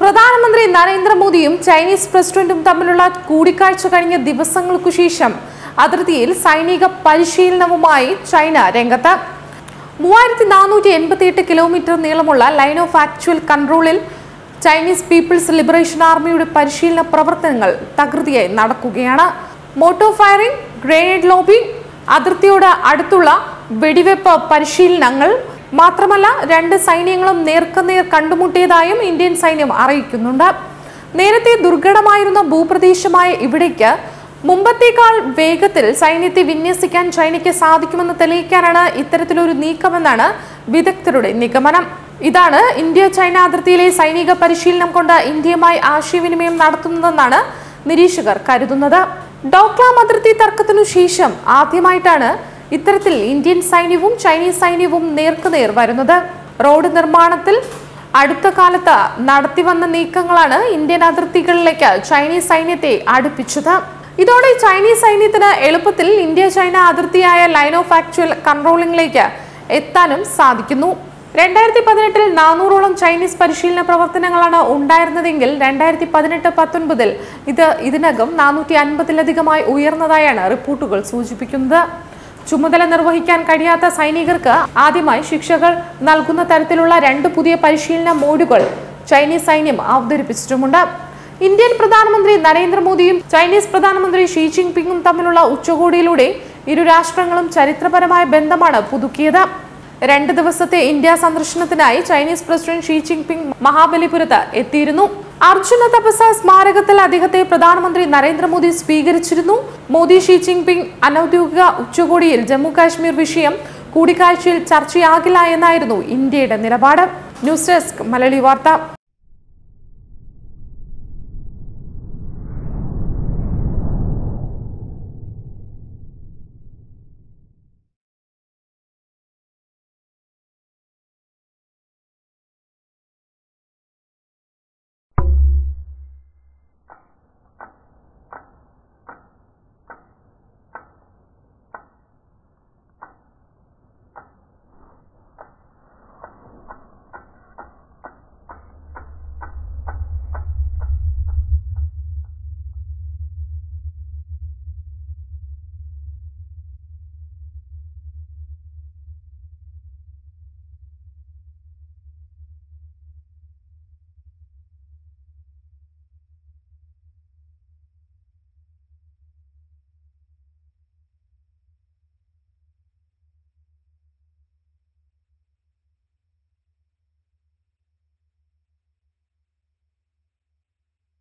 പ്രധാനമന്ത്രി നരേന്ദ്രമോദിയും ചൈനീസ് പ്രസിഡന്റും തമ്മിലുള്ള കൂടിക്കാഴ്ച കഴിഞ്ഞ ദിവസങ്ങൾക്കു ശേഷം അതിർത്തിയിൽ സൈനിക പരിശീലനവുമായി ചൈന രംഗത്ത് മൂവായിരത്തി നാനൂറ്റി എൺപത്തി എട്ട് കിലോമീറ്റർ നീളമുള്ള ലൈൻ ഓഫ് ആക്ച്വൽ കൺട്രോളിൽ ചൈനീസ് പീപ്പിൾസ് ലിബറേഷൻ ആർമിയുടെ പരിശീലന പ്രവർത്തനങ്ങൾ തകൃതിയായി നടക്കുകയാണ് മോട്ടോ ഫയറിംഗ് ഗ്രനേഡ് ലോബിംഗ് അതിർത്തിയോട് അടുത്തുള്ള വെടിവെപ്പ് പരിശീലനങ്ങൾ മാത്രമല്ല രണ്ട് സൈന്യങ്ങളും നേർക്കുനേർ കണ്ടുമുട്ടിയതായും ഇന്ത്യൻ സൈന്യം അറിയിക്കുന്നുണ്ട് നേരത്തെ ദുർഘടമായിരുന്ന ഭൂപ്രദേശമായ ഇവിടേക്ക് മുമ്പത്തേക്കാൾ വേഗത്തിൽ സൈന്യത്തെ വിന്യസിക്കാൻ ചൈനയ്ക്ക് സാധിക്കുമെന്ന് തെളിയിക്കാനാണ് ഇത്തരത്തിലൊരു നീക്കമെന്നാണ് വിദഗ്ധരുടെ നിഗമനം ഇതാണ് ഇന്ത്യ ചൈന അതിർത്തിയിലെ സൈനിക പരിശീലനം കൊണ്ട് ഇന്ത്യയുമായി ആശയവിനിമയം നടത്തുന്നതെന്നാണ് നിരീക്ഷകർ കരുതുന്നത് ഡോക്ലാം അതിർത്തി തർക്കത്തിനു ശേഷം ആദ്യമായിട്ടാണ് ഇത്തരത്തിൽ ഇന്ത്യൻ സൈന്യവും ചൈനീസ് സൈന്യവും നേർക്കുനേർ വരുന്നത് റോഡ് നിർമ്മാണത്തിൽ അടുത്ത കാലത്ത് നടത്തിവന്ന നീക്കങ്ങളാണ് ഇന്ത്യൻ അതിർത്തികളിലേക്ക് ചൈനീസ് സൈന്യത്തെ അടുപ്പിച്ചത് ഇതോടെ ചൈനീസ് സൈന്യത്തിന് എളുപ്പത്തിൽ ഇന്ത്യ ചൈന അതിർത്തിയായ ലൈൻ ഓഫ് ആക്ച്വൽ കൺട്രോളിംഗിലേക്ക് എത്താനും സാധിക്കുന്നു രണ്ടായിരത്തി പതിനെട്ടിൽ നാനൂറോളം ചൈനീസ് പരിശീലന പ്രവർത്തനങ്ങളാണ് ഉണ്ടായിരുന്നതെങ്കിൽ രണ്ടായിരത്തി പതിനെട്ട് പത്തൊൻപതിൽ ഇത് ഇതിനകം നാനൂറ്റി അൻപതിലധികമായി ഉയർന്നതായാണ് റിപ്പോർട്ടുകൾ സൂചിപ്പിക്കുന്നത് ചുമതല നിർവഹിക്കാൻ കഴിയാത്ത സൈനികർക്ക് ആദ്യമായി ശിക്ഷകൾ നൽകുന്ന തരത്തിലുള്ള രണ്ട് പുതിയ പരിശീലന മോഡുകൾ ചൈനീസ് സൈന്യം അവതരിപ്പിച്ചിട്ടുമുണ്ട് ഇന്ത്യൻ പ്രധാനമന്ത്രി നരേന്ദ്രമോദിയും ചൈനീസ് പ്രധാനമന്ത്രി ഷീ ജിൻപിങ്ങും തമ്മിലുള്ള ഉച്ചകോടിയിലൂടെ ഇരു രാഷ്ട്രങ്ങളും ചരിത്രപരമായ ബന്ധമാണ് പുതുക്കിയത് രണ്ട് ദിവസത്തെ ഇന്ത്യ സന്ദർശനത്തിനായി ചൈനീസ് പ്രസിഡന്റ് ഷീ ജിൻപിങ് മഹാബലിപുരത്ത് എത്തിയിരുന്നു അർജുന തപസ സ്മാരകത്തിൽ അദ്ദേഹത്തെ പ്രധാനമന്ത്രി നരേന്ദ്രമോദി സ്വീകരിച്ചിരുന്നു മോദി ഷീ ജിൻപിങ് അനൌദ്യോഗിക ഉച്ചകോടിയിൽ ജമ്മു കാശ്മീർ വിഷയം കൂടിക്കാഴ്ചയിൽ ചർച്ചയാകില്ല എന്നായിരുന്നു ഇന്ത്യയുടെ നിലപാട് ന്യൂസ് ഡെസ്ക് മലയാളി വാർത്ത